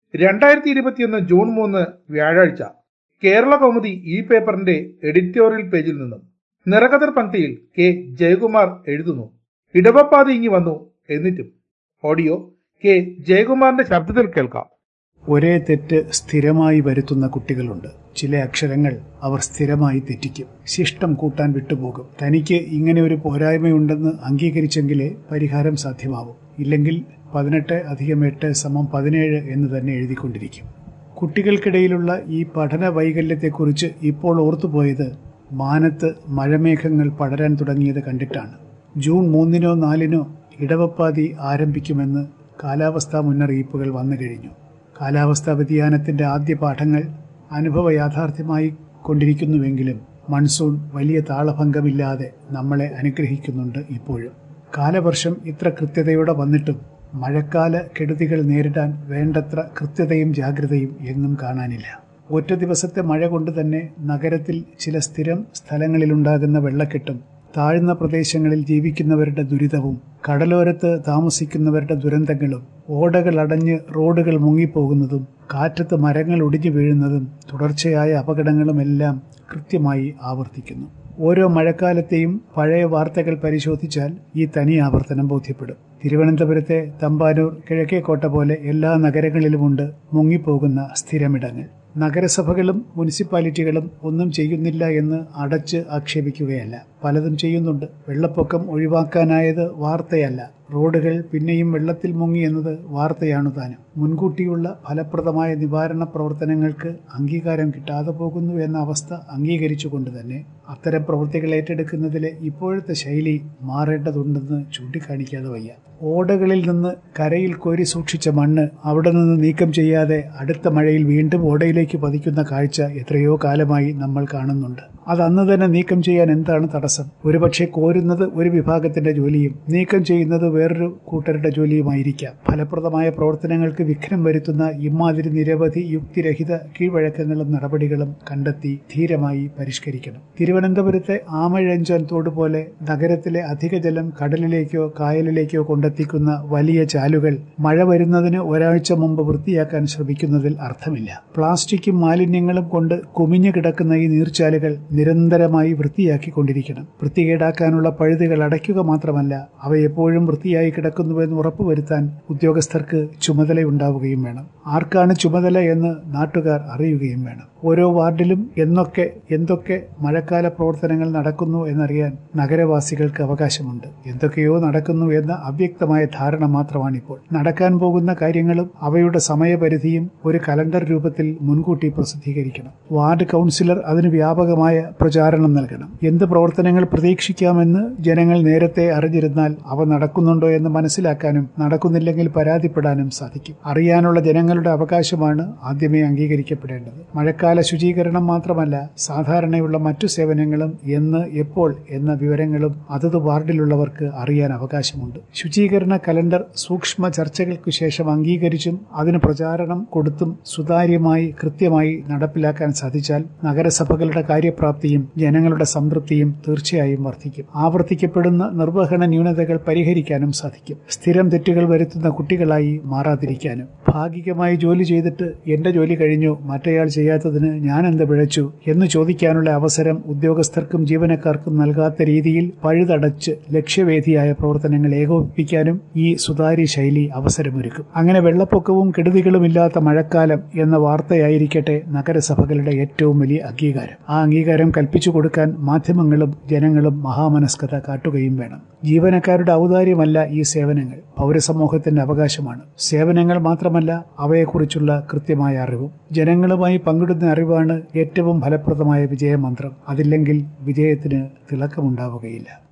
രണ്ടായിരത്തി ഇരുപത്തിയൊന്ന് ജൂൺ മൂന്ന് വ്യാഴാഴ്ച കേരള കൗമുദി ഈ പേപ്പറിന്റെ എഡിറ്റോറിയൽ പേജിൽ നിന്നും നിറകതിർ പങ്ക്തിയിൽ കെ ജയകുമാർ എഴുതുന്നു ഇടവപ്പാതി ഇങ്ങി വന്നു എന്നിട്ടും ഓഡിയോ കെ ജയകുമാറിന്റെ ശബ്ദത്തിൽ കേൾക്കാം ഒരേ തെറ്റ് സ്ഥിരമായി വരുത്തുന്ന കുട്ടികളുണ്ട് ചില അക്ഷരങ്ങൾ അവർ സ്ഥിരമായി തെറ്റിക്കും ശിഷ്ടം കൂട്ടാൻ വിട്ടുപോകും തനിക്ക് ഇങ്ങനെ ഒരു പോരായ്മയുണ്ടെന്ന് അംഗീകരിച്ചെങ്കിലേ പരിഹാരം സാധ്യമാവും ഇല്ലെങ്കിൽ പതിനെട്ട് അധികം എട്ട് സമം പതിനേഴ് എന്ന് തന്നെ എഴുതിക്കൊണ്ടിരിക്കും കുട്ടികൾക്കിടയിലുള്ള ഈ പഠന വൈകല്യത്തെക്കുറിച്ച് ഇപ്പോൾ ഓർത്തുപോയത് മാനത്ത് മഴമേഘങ്ങൾ പടരാൻ തുടങ്ങിയത് കണ്ടിട്ടാണ് ജൂൺ മൂന്നിനോ നാലിനോ ഇടവപ്പാതി ആരംഭിക്കുമെന്ന് കാലാവസ്ഥാ മുന്നറിയിപ്പുകൾ വന്നു കഴിഞ്ഞു കാലാവസ്ഥാ വ്യതിയാനത്തിന്റെ ആദ്യ പാഠങ്ങൾ അനുഭവ യാഥാർത്ഥ്യമായി കൊണ്ടിരിക്കുന്നുവെങ്കിലും മൺസൂൺ വലിയ താളഭംഗമില്ലാതെ നമ്മളെ അനുഗ്രഹിക്കുന്നുണ്ട് ഇപ്പോഴും കാലവർഷം ഇത്ര കൃത്യതയോടെ വന്നിട്ടും മഴക്കാല കെടുതികൾ നേരിടാൻ വേണ്ടത്ര കൃത്യതയും ജാഗ്രതയും എങ്ങും കാണാനില്ല ഒറ്റ ദിവസത്തെ മഴ കൊണ്ട് തന്നെ നഗരത്തിൽ ചില സ്ഥിരം സ്ഥലങ്ങളിലുണ്ടാകുന്ന വെള്ളക്കെട്ടും താഴ്ന്ന പ്രദേശങ്ങളിൽ ജീവിക്കുന്നവരുടെ ദുരിതവും കടലോരത്ത് താമസിക്കുന്നവരുടെ ദുരന്തങ്ങളും ഓടകൾ അടഞ്ഞ് റോഡുകൾ മുങ്ങിപ്പോകുന്നതും കാറ്റത്ത് മരങ്ങൾ ഒടിഞ്ഞു വീഴുന്നതും തുടർച്ചയായ അപകടങ്ങളുമെല്ലാം കൃത്യമായി ആവർത്തിക്കുന്നു ഓരോ മഴക്കാലത്തെയും പഴയ വാർത്തകൾ പരിശോധിച്ചാൽ ഈ തനി ആവർത്തനം ബോധ്യപ്പെടും തിരുവനന്തപുരത്തെ തമ്പാനൂർ കിഴക്കേക്കോട്ട പോലെ എല്ലാ നഗരങ്ങളിലുമുണ്ട് മുങ്ങിപ്പോകുന്ന സ്ഥിരമിടങ്ങൾ നഗരസഭകളും മുനിസിപ്പാലിറ്റികളും ഒന്നും ചെയ്യുന്നില്ല എന്ന് അടച്ച് ആക്ഷേപിക്കുകയല്ല പലതും ചെയ്യുന്നുണ്ട് വെള്ളപ്പൊക്കം ഒഴിവാക്കാനായത് വാർത്തയല്ല റോഡുകൾ പിന്നെയും വെള്ളത്തിൽ മുങ്ങി എന്നത് വാർത്തയാണു താനും മുൻകൂട്ടിയുള്ള ഫലപ്രദമായ നിവാരണ പ്രവർത്തനങ്ങൾക്ക് അംഗീകാരം കിട്ടാതെ പോകുന്നു എന്ന അവസ്ഥ അംഗീകരിച്ചുകൊണ്ട് തന്നെ അത്തരം പ്രവൃത്തികൾ ഏറ്റെടുക്കുന്നതിലെ ഇപ്പോഴത്തെ ശൈലി മാറേണ്ടതുണ്ടെന്ന് ചൂണ്ടിക്കാണിക്കാതെ വയ്യ ഓടകളിൽ നിന്ന് കരയിൽ കോരി സൂക്ഷിച്ച മണ്ണ് അവിടെ നിന്ന് നീക്കം ചെയ്യാതെ അടുത്ത മഴയിൽ വീണ്ടും ഓടയിലേക്ക് പതിക്കുന്ന കാഴ്ച എത്രയോ കാലമായി നമ്മൾ കാണുന്നുണ്ട് അത് അന്ന് തന്നെ നീക്കം ചെയ്യാൻ എന്താണ് തടസ്സം ഒരുപക്ഷെ കോരുന്നത് ഒരു വിഭാഗത്തിന്റെ ജോലിയും നീക്കം ചെയ്യുന്നത് വേറൊരു കൂട്ടരുടെ ജോലിയുമായിരിക്കാം ഫലപ്രദമായ പ്രവർത്തനങ്ങൾക്ക് വിഘ്നം വരുത്തുന്ന ഇമാതിരി നിരവധി യുക്തിരഹിത കീഴ്വഴക്കങ്ങളും നടപടികളും കണ്ടെത്തി ധീരമായി പരിഷ്കരിക്കണം തിരുവനന്തപുരത്തെ ആമഴഞ്ചാൻ തോട് പോലെ നഗരത്തിലെ അധിക ജലം കടലിലേക്കോ കായലിലേക്കോ കൊണ്ടെത്തിക്കുന്ന വലിയ ചാലുകൾ മഴ വരുന്നതിന് ഒരാഴ്ച മുമ്പ് വൃത്തിയാക്കാൻ ശ്രമിക്കുന്നതിൽ അർത്ഥമില്ല പ്ലാസ്റ്റിക്കും മാലിന്യങ്ങളും കൊണ്ട് കുമിഞ്ഞു കിടക്കുന്ന ഈ നീർച്ചാലുകൾ നിരന്തരമായി വൃത്തിയാക്കിക്കൊണ്ടിരിക്കണം വൃത്തികേടാക്കാനുള്ള പഴുതുകൾ അടയ്ക്കുക മാത്രമല്ല അവ എപ്പോഴും വൃത്തിയായി കിടക്കുന്നുവെന്ന് ഉറപ്പുവരുത്താൻ ഉദ്യോഗസ്ഥർക്ക് ചുമതലയുണ്ടാവുകയും വേണം ആർക്കാണ് ചുമതല എന്ന് നാട്ടുകാർ അറിയുകയും വേണം ഓരോ വാർഡിലും എന്നൊക്കെ എന്തൊക്കെ മഴക്കാല പ്രവർത്തനങ്ങൾ നടക്കുന്നു എന്നറിയാൻ നഗരവാസികൾക്ക് അവകാശമുണ്ട് എന്തൊക്കെയോ നടക്കുന്നു എന്ന അവ്യക്തമായ ധാരണ മാത്രമാണിപ്പോൾ നടക്കാൻ പോകുന്ന കാര്യങ്ങളും അവയുടെ സമയപരിധിയും ഒരു കലണ്ടർ രൂപത്തിൽ മുൻകൂട്ടി പ്രസിദ്ധീകരിക്കണം വാർഡ് കൗൺസിലർ അതിന് വ്യാപകമായ പ്രചാരണം നൽകണം എന്ത് പ്രവർത്തനങ്ങൾ പ്രതീക്ഷിക്കാമെന്ന് ജനങ്ങൾ നേരത്തെ അറിഞ്ഞിരുന്നാൽ അവ നടക്കുന്നുണ്ടോ എന്ന് മനസ്സിലാക്കാനും നടക്കുന്നില്ലെങ്കിൽ പരാതിപ്പെടാനും സാധിക്കും അറിയാനുള്ള ജനങ്ങളുടെ അവകാശമാണ് ആദ്യമേ അംഗീകരിക്കപ്പെടേണ്ടത് മഴക്കാല ശുചീകരണം മാത്രമല്ല സാധാരണയുള്ള മറ്റു സേവനങ്ങളും എന്ന് എപ്പോൾ എന്ന വിവരങ്ങളും അതത് വാർഡിലുള്ളവർക്ക് അറിയാൻ അവകാശമുണ്ട് ശുചീകരണ കലണ്ടർ സൂക്ഷ്മ ചർച്ചകൾക്കു ശേഷം അംഗീകരിച്ചും അതിന് പ്രചാരണം കൊടുത്തും സുതാര്യമായി കൃത്യമായി നടപ്പിലാക്കാൻ സാധിച്ചാൽ നഗരസഭകളുടെ കാര്യപ്രാപ്തിയും ജനങ്ങളുടെ സംതൃപ്തിയും തീർച്ചയായും വർദ്ധിക്കും ആവർത്തിക്കപ്പെടുന്ന നിർവഹണ ന്യൂനതകൾ പരിഹരിക്കാനും സാധിക്കും സ്ഥിരം തെറ്റുകൾ വരുത്തുന്ന കുട്ടികളായി മാറാതിരിക്കാനും ഭാഗികമായി ജോലി ചെയ്തിട്ട് എന്റെ ജോലി കഴിഞ്ഞു മറ്റേയാൾ ചെയ്യാത്തതിന് ഞാൻ എന്ത് പിഴച്ചു എന്ന് ചോദിക്കാനുള്ള അവസരം ഉദ്യോഗസ്ഥർക്കും ജീവനക്കാർക്കും നൽകാത്ത രീതിയിൽ പഴുതടച്ച് ലക്ഷ്യവേദിയായ പ്രവർത്തനങ്ങൾ ഏകോപിപ്പിക്കാനും ഈ സുതാര്യ ശൈലി അവസരമൊരുക്കും അങ്ങനെ വെള്ളപ്പൊക്കവും കെടുതികളുമില്ലാത്ത മഴക്കാലം എന്ന വാർത്തയായിരിക്കട്ടെ നഗരസഭകളുടെ ഏറ്റവും വലിയ അംഗീകാരം ആ അംഗീകാരം കൽപ്പിച്ചു കൊടുക്കാൻ മാധ്യമങ്ങളും ജനങ്ങളും മഹാമനസ്കത കാട്ടുകയും വേണം ജീവനക്കാരുടെ ഔദാര്യമല്ല ഈ സേവനങ്ങൾ പൗരസമൂഹത്തിന്റെ അവകാശമാണ് സേവനങ്ങൾ മാത്രമല്ല അവയെക്കുറിച്ചുള്ള കൃത്യമായ അറിവും ജനങ്ങളുമായി പങ്കിടുന്ന അറിവാണ് ഏറ്റവും ഫലപ്രദമായ വിജയമന്ത്രം അതില്ലെങ്കിൽ വിജയത്തിന് തിളക്കമുണ്ടാവുകയില്ല